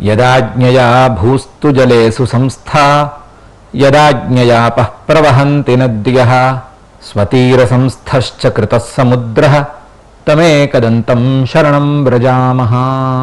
యదాజ్ఞయా భూస్తు జలేషు సంస్థా యదాజ్ఞయాపః ప్రవహంతి నద్యః స్వతీరసంస్థశ్చ కృతः సముద్రः తమేకదంతం శరణం వ్రజామః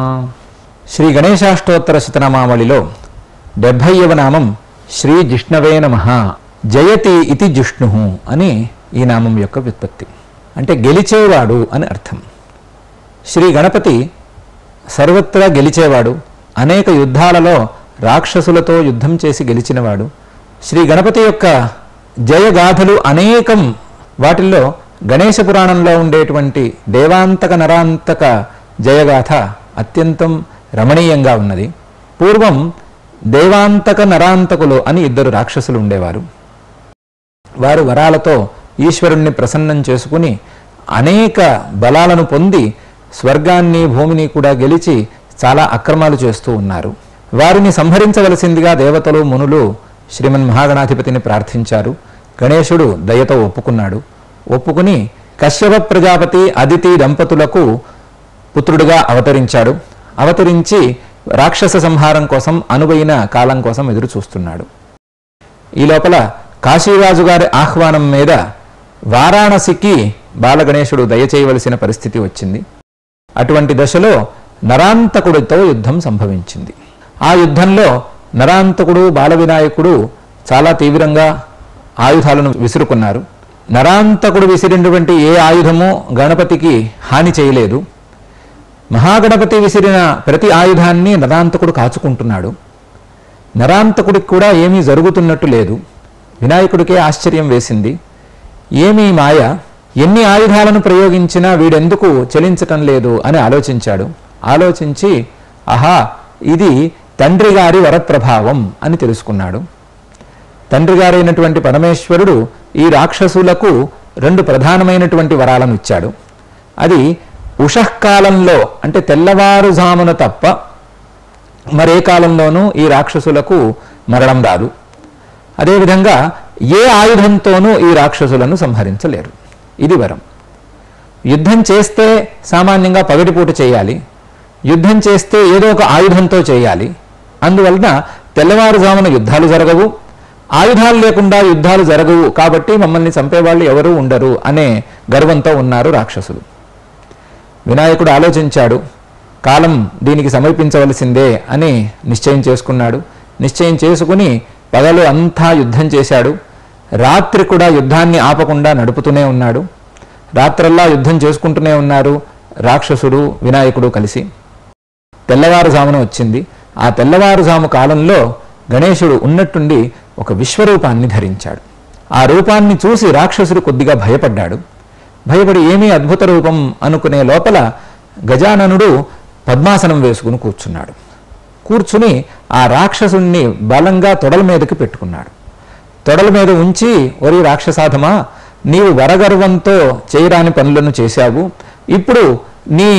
శ్రీ గణేశాష్టోత్తర శతనామావళిలో డెబ్భైవ నామం శ్రీ జిష్ణవే నమ జయతి ఇతి జిష్ణు అని ఈ నామం యొక్క వ్యుత్పత్తి అంటే గెలిచేవాడు అని అర్థం శ్రీ గణపతి సర్వత్రా గెలిచేవాడు అనేక యుద్ధాలలో రాక్షసులతో యుద్ధం చేసి గెలిచినవాడు శ్రీ గణపతి యొక్క జయగాథలు అనేకం వాటిల్లో గణేశ పురాణంలో ఉండేటువంటి దేవాంతక నరాంతక జయగాథ అత్యంతం రమణీయంగా ఉన్నది పూర్వం దేవాంతక నరాంతకులు అని ఇద్దరు రాక్షసులు ఉండేవారు వారు వరాలతో ఈశ్వరుణ్ణి ప్రసన్నం చేసుకుని అనేక బలాలను పొంది స్వర్గాన్ని భూమిని కూడా గెలిచి చాలా అక్రమాలు చేస్తూ ఉన్నారు వారిని సంహరించవలసిందిగా దేవతలు మునులు శ్రీమన్ మహాగణాధిపతిని ప్రార్థించారు గణేశుడు దయతో ఒప్పుకున్నాడు ఒప్పుకుని కశ్యప ప్రజాపతి అదితి దంపతులకు పుత్రుడిగా అవతరించాడు అవతరించి రాక్షస సంహారం కోసం అనువైన కాలం కోసం ఎదురు చూస్తున్నాడు ఈ లోపల కాశీరాజు గారి ఆహ్వానం మీద వారాణసికి బాలగణేశుడు దయచేయవలసిన పరిస్థితి వచ్చింది అటువంటి దశలో నరాంతకుడితో యుద్ధం సంభవించింది ఆ యుద్ధంలో నరాంతకుడు బాలవినాయకుడు చాలా తీవ్రంగా ఆయుధాలను విసురుకున్నారు నరాంతకుడు విసిరినటువంటి ఏ ఆయుధము గణపతికి హాని చేయలేదు మహాగణపతి విసిరిన ప్రతి ఆయుధాన్ని నరాంతకుడు కాచుకుంటున్నాడు నరాంతకుడికి కూడా ఏమీ జరుగుతున్నట్టు లేదు వినాయకుడికే ఆశ్చర్యం వేసింది ఏమీ మాయ ఎన్ని ఆయుధాలను ప్రయోగించినా వీడెందుకు చలించటం లేదు అని ఆలోచించాడు ఆలోచించి ఆహా ఇది తండ్రి గారి వరప్రభావం అని తెలుసుకున్నాడు తండ్రి గారైనటువంటి పరమేశ్వరుడు ఈ రాక్షసులకు రెండు ప్రధానమైనటువంటి వరాలను ఇచ్చాడు అది ఉషఃకాలంలో అంటే తెల్లవారుజామున తప్ప మరే కాలంలోనూ ఈ రాక్షసులకు మరణం రాదు అదేవిధంగా ఏ ఆయుధంతోనూ ఈ రాక్షసులను సంహరించలేరు ఇది వరం యుద్ధం చేస్తే సామాన్యంగా పగటిపూట చేయాలి యుద్ధం చేస్తే ఏదో ఒక ఆయుధంతో చేయాలి అందువలన తెల్లవారుజామున యుద్ధాలు జరగవు ఆయుధాలు లేకుండా యుద్ధాలు జరగవు కాబట్టి మమ్మల్ని చంపేవాళ్ళు ఎవరూ ఉండరు అనే గర్వంతో ఉన్నారు రాక్షసులు వినాయకుడు ఆలోచించాడు కాలం దీనికి సమర్పించవలసిందే అని నిశ్చయం చేసుకున్నాడు నిశ్చయం చేసుకుని పగలు అంతా యుద్ధం చేశాడు రాత్రి కూడా యుద్ధాన్ని ఆపకుండా నడుపుతూనే ఉన్నాడు రాత్రల్లా యుద్ధం చేసుకుంటూనే ఉన్నారు రాక్షసుడు వినాయకుడు కలిసి తెల్లవారుజామున వచ్చింది ఆ తెల్లవారుజాము కాలంలో గణేశుడు ఉన్నట్టుండి ఒక విశ్వరూపాన్ని ధరించాడు ఆ రూపాన్ని చూసి రాక్షసుడు కొద్దిగా భయపడ్డాడు భయపడి ఏమీ అద్భుత రూపం అనుకునే లోపల గజాననుడు పద్మాసనం వేసుకుని కూర్చున్నాడు కూర్చుని ఆ రాక్షసుణ్ణి బలంగా తొడల మీదకి పెట్టుకున్నాడు తొడల మీద ఉంచి ఒరి రాక్షసాధమా నీవు వరగర్వంతో చేయరాని పనులను చేశావు ఇప్పుడు నీ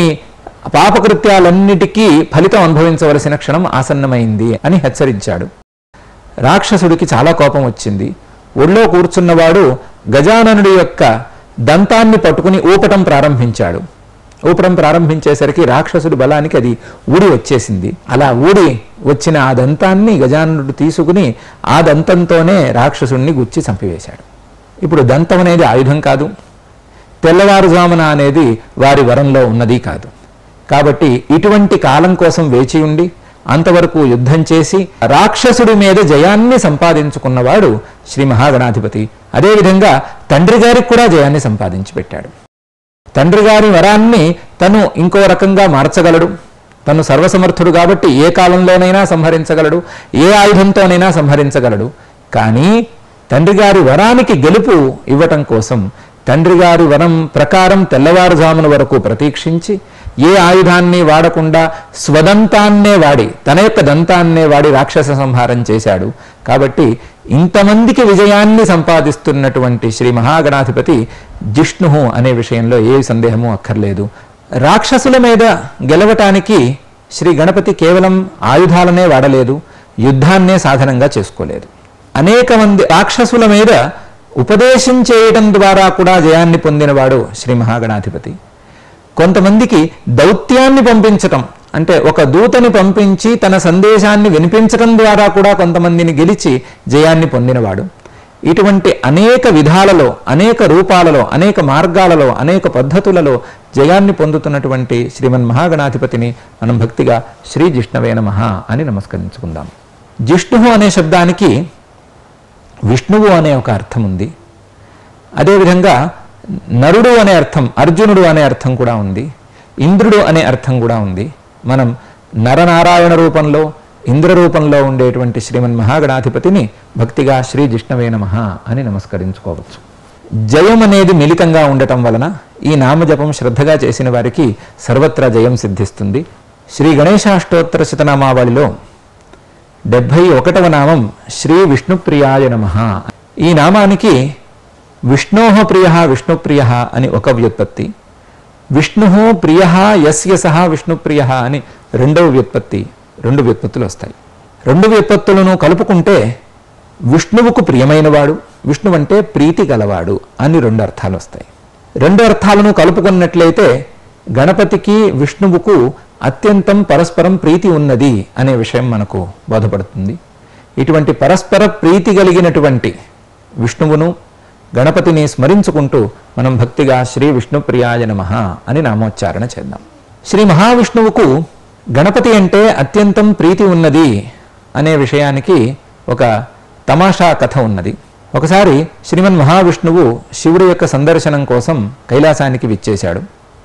పాపకృత్యాలన్నిటికీ ఫలితం అనుభవించవలసిన క్షణం ఆసన్నమైంది అని హెచ్చరించాడు రాక్షసుడికి చాలా కోపం వచ్చింది ఒళ్ళో కూర్చున్నవాడు గజాననుడి యొక్క దంతాన్ని పట్టుకుని ఊపటం ప్రారంభించాడు ఊపడం ప్రారంభించేసరికి రాక్షసుడి బలానికి అది ఊడి వచ్చేసింది అలా ఊడి వచ్చిన ఆ దంతాన్ని గజాననుడు తీసుకుని ఆ దంతంతోనే రాక్షసుడిని గుచ్చి చంపివేశాడు ఇప్పుడు దంతం అనేది ఆయుధం కాదు తెల్లవారుజామున అనేది వారి వరంలో ఉన్నది కాదు కాబట్టి ఇటువంటి కాలం కోసం వేచి ఉండి అంతవరకు యుద్ధం చేసి రాక్షసుడి మీద జయాన్ని సంపాదించుకున్నవాడు శ్రీ మహాగణాధిపతి అదేవిధంగా తండ్రి గారికి కూడా జయాన్ని సంపాదించి పెట్టాడు తండ్రి గారి వరాన్ని తను ఇంకో రకంగా మార్చగలడు తను సర్వసమర్థుడు కాబట్టి ఏ కాలంలోనైనా సంహరించగలడు ఏ ఆయుధంతోనైనా సంహరించగలడు కానీ తండ్రి గారి వరానికి గెలుపు ఇవ్వటం కోసం తండ్రి గారి వరం ప్రకారం తెల్లవారుజామున వరకు ప్రతీక్షించి ఏ ఆయుధాన్ని వాడకుండా స్వదంతాన్నే వాడి తన యొక్క దంతాన్నే వాడి రాక్షస సంహారం చేశాడు కాబట్టి ఇంతమందికి విజయాన్ని సంపాదిస్తున్నటువంటి శ్రీ మహాగణాధిపతి జిష్ణు అనే విషయంలో ఏ సందేహము అక్కర్లేదు రాక్షసుల మీద గెలవటానికి శ్రీ గణపతి కేవలం ఆయుధాలనే వాడలేదు యుద్ధాన్నే సాధనంగా చేసుకోలేదు అనేక మంది రాక్షసుల మీద ఉపదేశం చేయడం ద్వారా కూడా జయాన్ని పొందినవాడు శ్రీ మహాగణాధిపతి కొంతమందికి దౌత్యాన్ని పంపించటం అంటే ఒక దూతని పంపించి తన సందేశాన్ని వినిపించడం ద్వారా కూడా కొంతమందిని గెలిచి జయాన్ని పొందినవాడు ఇటువంటి అనేక విధాలలో అనేక రూపాలలో అనేక మార్గాలలో అనేక పద్ధతులలో జయాన్ని పొందుతున్నటువంటి శ్రీమన్ మహాగణాధిపతిని మనం భక్తిగా శ్రీ జిష్ణవే నమః అని నమస్కరించుకుందాం జిష్ణువు అనే శబ్దానికి విష్ణువు అనే ఒక అర్థం ఉంది అదేవిధంగా నరుడు అనే అర్థం అర్జునుడు అనే అర్థం కూడా ఉంది ఇంద్రుడు అనే అర్థం కూడా ఉంది మనం నరనారాయణ రూపంలో ఇంద్ర రూపంలో ఉండేటువంటి శ్రీమన్ మహాగణాధిపతిని భక్తిగా శ్రీ జిష్ణవే నమః అని నమస్కరించుకోవచ్చు జయం అనేది మిళితంగా ఉండటం వలన ఈ నామజపం శ్రద్ధగా చేసిన వారికి సర్వత్రా జయం సిద్ధిస్తుంది శ్రీ గణేశాష్టోత్తర శతనామావళిలో డెబ్భై ఒకటవ నామం శ్రీ విష్ణుప్రియాయ నమ ఈ నామానికి విష్ణోహ ప్రియ విష్ణుప్రియ అని ఒక వ్యుత్పత్తి విష్ణు ప్రియ యస్య సహ విష్ణుప్రియ అని రెండవ వ్యుత్పత్తి రెండు వ్యుత్పత్తులు వస్తాయి రెండు వ్యుత్పత్తులను కలుపుకుంటే విష్ణువుకు ప్రియమైనవాడు విష్ణు అంటే ప్రీతి గలవాడు అని రెండు అర్థాలు వస్తాయి రెండు అర్థాలను కలుపుకున్నట్లయితే గణపతికి విష్ణువుకు అత్యంతం పరస్పరం ప్రీతి ఉన్నది అనే విషయం మనకు బోధపడుతుంది ఇటువంటి పరస్పర ప్రీతి కలిగినటువంటి విష్ణువును గణపతిని స్మరించుకుంటూ మనం భక్తిగా శ్రీ విష్ణుప్రియాయ నమః అని నామోచ్చారణ చేద్దాం శ్రీ మహావిష్ణువుకు గణపతి అంటే అత్యంతం ప్రీతి ఉన్నది అనే విషయానికి ఒక తమాషా కథ ఉన్నది ఒకసారి శ్రీమన్ మహావిష్ణువు శివుడి యొక్క సందర్శనం కోసం కైలాసానికి విచ్చేశాడు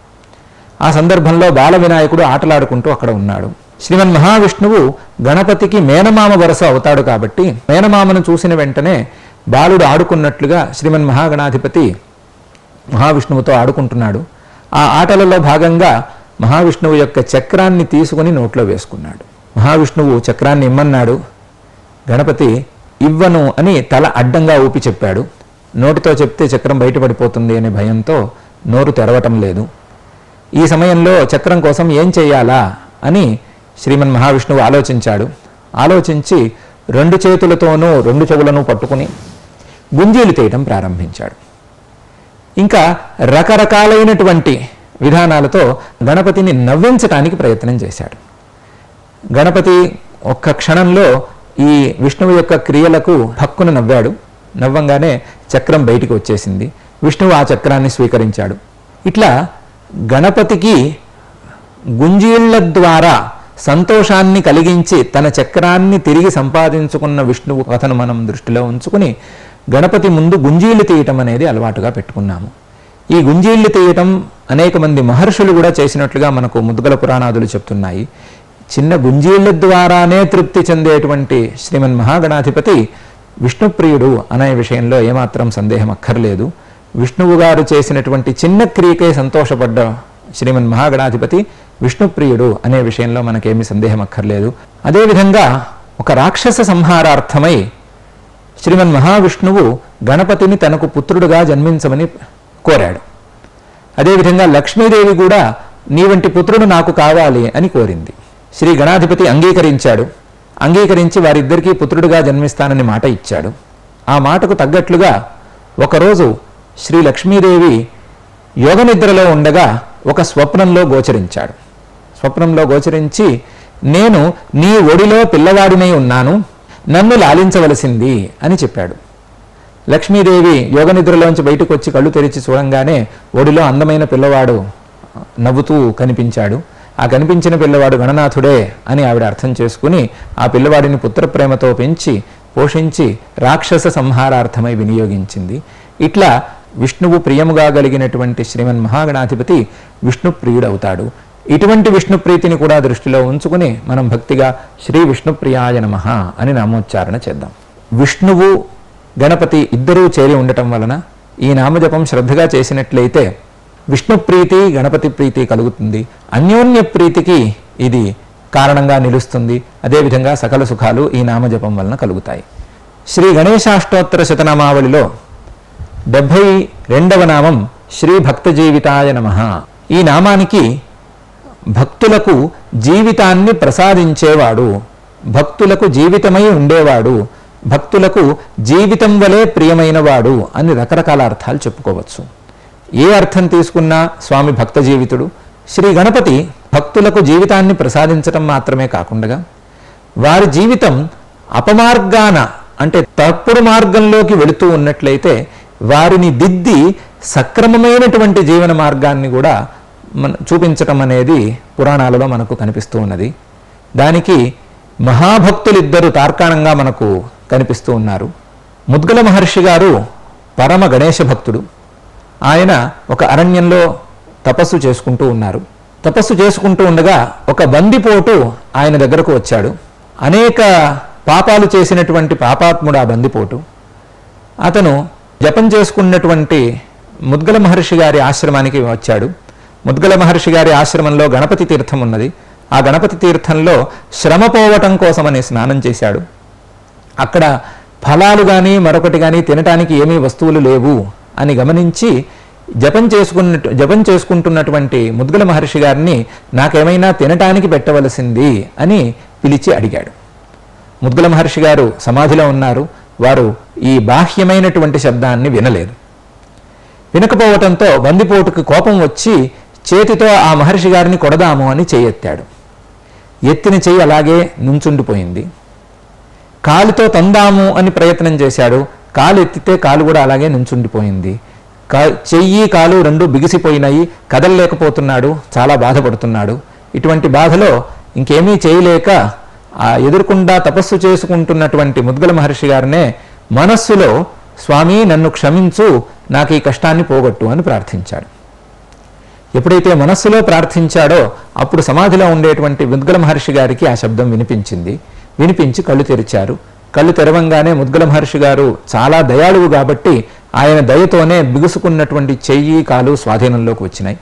ఆ సందర్భంలో బాల వినాయకుడు ఆటలాడుకుంటూ అక్కడ ఉన్నాడు శ్రీమన్ మహావిష్ణువు గణపతికి మేనమామ వరస అవుతాడు కాబట్టి మేనమామను చూసిన వెంటనే బాలుడు ఆడుకున్నట్లుగా శ్రీమన్ మహాగణాధిపతి మహావిష్ణువుతో ఆడుకుంటున్నాడు ఆ ఆటలలో భాగంగా మహావిష్ణువు యొక్క చక్రాన్ని తీసుకుని నోట్లో వేసుకున్నాడు మహావిష్ణువు చక్రాన్ని ఇమ్మన్నాడు గణపతి ఇవ్వను అని తల అడ్డంగా ఊపి చెప్పాడు నోటితో చెప్తే చక్రం బయటపడిపోతుంది అనే భయంతో నోరు తెరవటం లేదు ఈ సమయంలో చక్రం కోసం ఏం చేయాలా అని శ్రీమన్ మహావిష్ణువు ఆలోచించాడు ఆలోచించి రెండు చేతులతోనూ రెండు చెవులను పట్టుకుని గుంజీలు తీయటం ప్రారంభించాడు ఇంకా రకరకాలైనటువంటి విధానాలతో గణపతిని నవ్వించటానికి ప్రయత్నం చేశాడు గణపతి ఒక్క క్షణంలో ఈ విష్ణువు యొక్క క్రియలకు హక్కును నవ్వాడు నవ్వంగానే చక్రం బయటికి వచ్చేసింది విష్ణువు ఆ చక్రాన్ని స్వీకరించాడు ఇట్లా గణపతికి గుంజీళ్ల ద్వారా సంతోషాన్ని కలిగించి తన చక్రాన్ని తిరిగి సంపాదించుకున్న విష్ణువు కథను మనం దృష్టిలో ఉంచుకుని గణపతి ముందు గుంజీళ్లు తీయటం అనేది అలవాటుగా పెట్టుకున్నాము ఈ గుంజీళ్లు తీయటం అనేక మంది మహర్షులు కూడా చేసినట్లుగా మనకు ముద్గల పురాణాదులు చెప్తున్నాయి చిన్న గుంజీళ్ల ద్వారానే తృప్తి చెందేటువంటి శ్రీమన్ మహాగణాధిపతి విష్ణుప్రియుడు అనే విషయంలో ఏమాత్రం సందేహం అక్కర్లేదు విష్ణువు గారు చేసినటువంటి చిన్న క్రియకే సంతోషపడ్డ శ్రీమన్ మహాగణాధిపతి విష్ణుప్రియుడు అనే విషయంలో మనకేమీ సందేహం అక్కర్లేదు అదేవిధంగా ఒక రాక్షస సంహారార్థమై శ్రీమన్ మహావిష్ణువు గణపతిని తనకు పుత్రుడుగా జన్మించమని కోరాడు అదేవిధంగా లక్ష్మీదేవి కూడా నీ వంటి పుత్రుడు నాకు కావాలి అని కోరింది శ్రీ గణాధిపతి అంగీకరించాడు అంగీకరించి వారిద్దరికీ పుత్రుడిగా జన్మిస్తానని మాట ఇచ్చాడు ఆ మాటకు తగ్గట్లుగా ఒకరోజు శ్రీ లక్ష్మీదేవి యోగ నిద్రలో ఉండగా ఒక స్వప్నంలో గోచరించాడు స్వప్నంలో గోచరించి నేను నీ ఒడిలో పిల్లవాడినై ఉన్నాను నన్ను లాలించవలసింది అని చెప్పాడు లక్ష్మీదేవి యోగ నిద్రలోంచి బయటకు వచ్చి కళ్ళు తెరిచి చూడంగానే ఒడిలో అందమైన పిల్లవాడు నవ్వుతూ కనిపించాడు ఆ కనిపించిన పిల్లవాడు గణనాథుడే అని ఆవిడ అర్థం చేసుకుని ఆ పిల్లవాడిని పుత్రప్రేమతో పెంచి పోషించి రాక్షస సంహారార్థమై వినియోగించింది ఇట్లా విష్ణువు ప్రియముగా కలిగినటువంటి శ్రీమన్ మహాగణాధిపతి విష్ణు ప్రియుడవుతాడు ఇటువంటి విష్ణు ప్రీతిని కూడా దృష్టిలో ఉంచుకుని మనం భక్తిగా శ్రీ విష్ణుప్రియాయ నమః అని నామోచ్చారణ చేద్దాం విష్ణువు గణపతి ఇద్దరూ చేరి ఉండటం వలన ఈ నామజపం శ్రద్ధగా చేసినట్లయితే విష్ణు ప్రీతి గణపతి ప్రీతి కలుగుతుంది అన్యోన్య ప్రీతికి ఇది కారణంగా నిలుస్తుంది అదేవిధంగా సకల సుఖాలు ఈ నామజపం వలన కలుగుతాయి శ్రీ గణేశాష్టోత్తర శతనామావళిలో డెబ్భై రెండవ నామం శ్రీ భక్త జీవితాయ నమ ఈ నామానికి భక్తులకు జీవితాన్ని ప్రసాదించేవాడు భక్తులకు జీవితమై ఉండేవాడు భక్తులకు జీవితం వలె ప్రియమైనవాడు అని రకరకాల అర్థాలు చెప్పుకోవచ్చు ఏ అర్థం తీసుకున్నా స్వామి భక్త జీవితుడు శ్రీ గణపతి భక్తులకు జీవితాన్ని ప్రసాదించటం మాత్రమే కాకుండా వారి జీవితం అపమార్గాన అంటే తప్పుడు మార్గంలోకి వెళుతూ ఉన్నట్లయితే వారిని దిద్ది సక్రమమైనటువంటి జీవన మార్గాన్ని కూడా మన చూపించటం అనేది పురాణాలలో మనకు కనిపిస్తూ ఉన్నది దానికి మహాభక్తులిద్దరు తార్కాణంగా మనకు కనిపిస్తూ ఉన్నారు ముద్గల మహర్షి గారు పరమ గణేశ భక్తుడు ఆయన ఒక అరణ్యంలో తపస్సు చేసుకుంటూ ఉన్నారు తపస్సు చేసుకుంటూ ఉండగా ఒక బందిపోటు ఆయన దగ్గరకు వచ్చాడు అనేక పాపాలు చేసినటువంటి పాపాత్ముడు ఆ బందిపోటు అతను జపం చేసుకున్నటువంటి ముద్గల మహర్షి గారి ఆశ్రమానికి వచ్చాడు ముద్గల మహర్షి గారి ఆశ్రమంలో గణపతి తీర్థం ఉన్నది ఆ గణపతి తీర్థంలో శ్రమ పోవటం కోసమని స్నానం చేశాడు అక్కడ ఫలాలు కానీ మరొకటి కానీ తినటానికి ఏమీ వస్తువులు లేవు అని గమనించి జపం చేసుకున్న జపం చేసుకుంటున్నటువంటి ముద్గల మహర్షి గారిని నాకేమైనా తినటానికి పెట్టవలసింది అని పిలిచి అడిగాడు ముద్గల మహర్షి గారు సమాధిలో ఉన్నారు వారు ఈ బాహ్యమైనటువంటి శబ్దాన్ని వినలేదు వినకపోవటంతో బందిపోటుకు కోపం వచ్చి చేతితో ఆ మహర్షి గారిని కొడదాము అని చేయెత్తాడు ఎత్తిన చెయ్యి అలాగే నుంచుండిపోయింది కాలుతో తందాము అని ప్రయత్నం చేశాడు కాలు ఎత్తితే కాలు కూడా అలాగే నుంచుండిపోయింది కా చెయ్యి కాలు రెండు బిగిసిపోయినాయి కదలలేకపోతున్నాడు చాలా బాధపడుతున్నాడు ఇటువంటి బాధలో ఇంకేమీ చేయలేక ఆ ఎదురుకుండా తపస్సు చేసుకుంటున్నటువంటి ముద్గల మహర్షి గారినే మనస్సులో స్వామి నన్ను క్షమించు నాకు ఈ కష్టాన్ని పోగొట్టు అని ప్రార్థించాడు ఎప్పుడైతే మనస్సులో ప్రార్థించాడో అప్పుడు సమాధిలో ఉండేటువంటి ముద్గల మహర్షి గారికి ఆ శబ్దం వినిపించింది వినిపించి కళ్ళు తెరిచారు కళ్ళు తెరవంగానే ముద్గల మహర్షి గారు చాలా దయాళువు కాబట్టి ఆయన దయతోనే బిగుసుకున్నటువంటి చెయ్యి కాలు స్వాధీనంలోకి వచ్చినాయి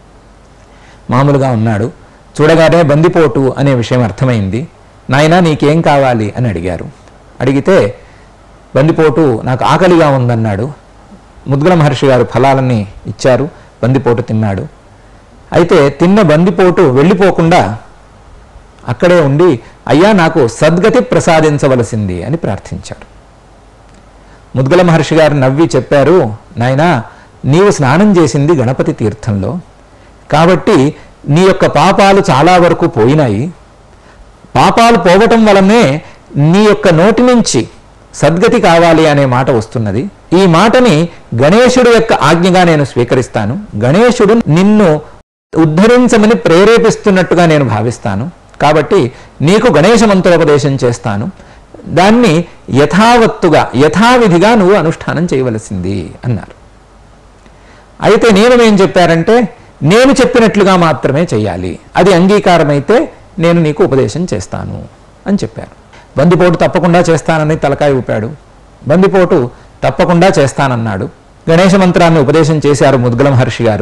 మామూలుగా ఉన్నాడు చూడగానే బందిపోటు అనే విషయం అర్థమైంది నాయనా నీకేం కావాలి అని అడిగారు అడిగితే బందిపోటు నాకు ఆకలిగా ఉందన్నాడు ముద్గల మహర్షి గారు ఫలాలని ఇచ్చారు బందిపోటు తిన్నాడు అయితే తిన్న బందిపోటు వెళ్ళిపోకుండా అక్కడే ఉండి అయ్యా నాకు సద్గతి ప్రసాదించవలసింది అని ప్రార్థించాడు ముద్గల మహర్షి గారు నవ్వి చెప్పారు నాయనా నీవు స్నానం చేసింది గణపతి తీర్థంలో కాబట్టి నీ యొక్క పాపాలు చాలా వరకు పోయినాయి పాపాలు పోవటం వలనే నీ యొక్క నోటి నుంచి సద్గతి కావాలి అనే మాట వస్తున్నది ఈ మాటని గణేశుడు యొక్క ఆజ్ఞగా నేను స్వీకరిస్తాను గణేశుడు నిన్ను ఉద్ధరించమని ప్రేరేపిస్తున్నట్టుగా నేను భావిస్తాను కాబట్టి నీకు గణేశ మంత్రోపదేశం చేస్తాను దాన్ని యథావత్తుగా యథావిధిగా నువ్వు అనుష్ఠానం చేయవలసింది అన్నారు అయితే నియమం ఏం చెప్పారంటే నేను చెప్పినట్లుగా మాత్రమే చేయాలి అది అంగీకారమైతే నేను నీకు ఉపదేశం చేస్తాను అని చెప్పారు బందిపోటు తప్పకుండా చేస్తానని తలకాయ ఊపాడు బందిపోటు తప్పకుండా చేస్తానన్నాడు గణేశ మంత్రాన్ని ఉపదేశం చేశారు ముద్గల మహర్షి గారు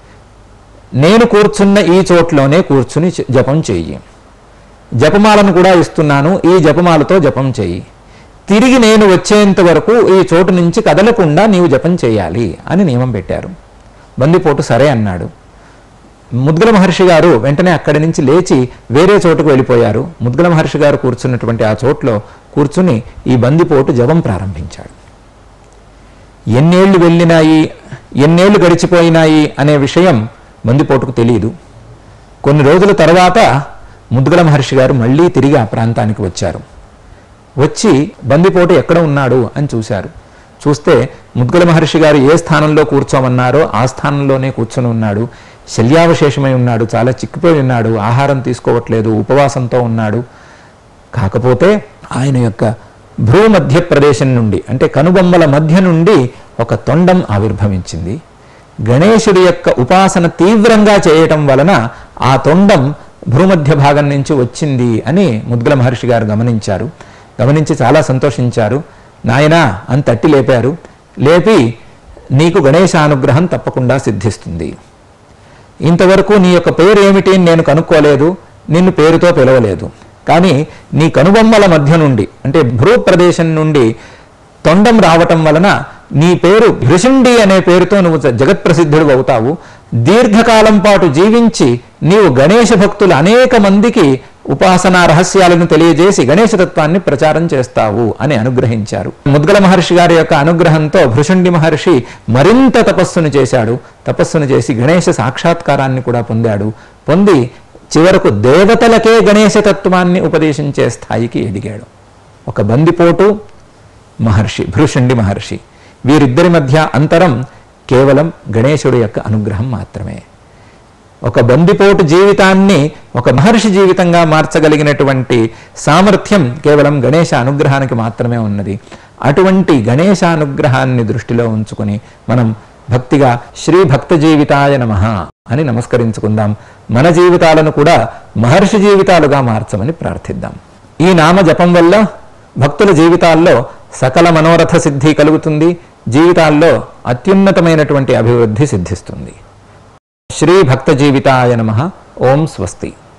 నేను కూర్చున్న ఈ చోట్లోనే కూర్చుని చ- జపం చెయ్యి జపమాలను కూడా ఇస్తున్నాను ఈ జపమాలతో జపం చెయ్యి తిరిగి నేను వచ్చేంత వరకు ఈ చోటు నుంచి కదలకుండా నీవు జపం చేయాలి అని నియమం పెట్టారు బందిపోటు సరే అన్నాడు ముద్గల మహర్షి గారు వెంటనే అక్కడి నుంచి లేచి వేరే చోటుకు వెళ్ళిపోయారు ముద్గల మహర్షి గారు కూర్చున్నటువంటి ఆ చోట్లో కూర్చుని ఈ బందిపోటు జపం ప్రారంభించాడు ఎన్నేళ్లు వెళ్ళినాయి ఎన్నేళ్లు గడిచిపోయినాయి అనే విషయం బందిపోటుకు తెలియదు కొన్ని రోజుల తర్వాత ముద్గల మహర్షి గారు మళ్ళీ తిరిగి ఆ ప్రాంతానికి వచ్చారు వచ్చి బందిపోటు ఎక్కడ ఉన్నాడు అని చూశారు చూస్తే ముద్గల మహర్షి గారు ఏ స్థానంలో కూర్చోమన్నారో ఆ స్థానంలోనే కూర్చొని ఉన్నాడు శల్యావశేషమై ఉన్నాడు చాలా చిక్కిపోయి ఉన్నాడు ఆహారం తీసుకోవట్లేదు ఉపవాసంతో ఉన్నాడు కాకపోతే ఆయన యొక్క భ్రూ మధ్య ప్రదేశం నుండి అంటే కనుబొమ్మల మధ్య నుండి ఒక తొండం ఆవిర్భవించింది గణేశుడి యొక్క ఉపాసన తీవ్రంగా చేయటం వలన ఆ తొండం భూమధ్య భాగం నుంచి వచ్చింది అని ముద్గల మహర్షి గారు గమనించారు గమనించి చాలా సంతోషించారు నాయనా అని తట్టి లేపారు లేపి నీకు గణేశ అనుగ్రహం తప్పకుండా సిద్ధిస్తుంది ఇంతవరకు నీ యొక్క పేరు ఏమిటి అని నేను కనుక్కోలేదు నిన్ను పేరుతో పిలవలేదు కానీ నీ కనుబొమ్మల మధ్య నుండి అంటే భ్రూ ప్రదేశం నుండి తొండం రావటం వలన నీ పేరు భృషుండి అనే పేరుతో నువ్వు జ- జగత్ప్రసిద్ధుడు అవుతావు దీర్ఘకాలం పాటు జీవించి నీవు గణేశ భక్తులు అనేక మందికి ఉపాసనా రహస్యాలను తెలియజేసి గణేశ తత్వాన్ని ప్రచారం చేస్తావు అని అనుగ్రహించారు ముద్గల మహర్షి గారి యొక్క అనుగ్రహంతో భృషుండి మహర్షి మరింత తపస్సును చేశాడు తపస్సును చేసి గణేశ సాక్షాత్కారాన్ని కూడా పొందాడు పొంది చివరకు దేవతలకే గణేశ తత్వాన్ని ఉపదేశించే స్థాయికి ఎదిగాడు ఒక బందిపోటు మహర్షి భృషుండి మహర్షి వీరిద్దరి మధ్య అంతరం కేవలం గణేశుడి యొక్క అనుగ్రహం మాత్రమే ఒక బందిపోటు జీవితాన్ని ఒక మహర్షి జీవితంగా మార్చగలిగినటువంటి సామర్థ్యం కేవలం గణేశ అనుగ్రహానికి మాత్రమే ఉన్నది అటువంటి గణేశ అనుగ్రహాన్ని దృష్టిలో ఉంచుకొని మనం భక్తిగా శ్రీ భక్త జీవితాయ నమ అని నమస్కరించుకుందాం మన జీవితాలను కూడా మహర్షి జీవితాలుగా మార్చమని ప్రార్థిద్దాం ఈ నామ జపం వల్ల భక్తుల జీవితాల్లో సకల మనోరథ సిద్ధి కలుగుతుంది జీవితాల్లో అత్యున్నతమైనటువంటి అభివృద్ధి సిద్ధిస్తుంది శ్రీ భక్త జీవితాయ నమ ఓం స్వస్తి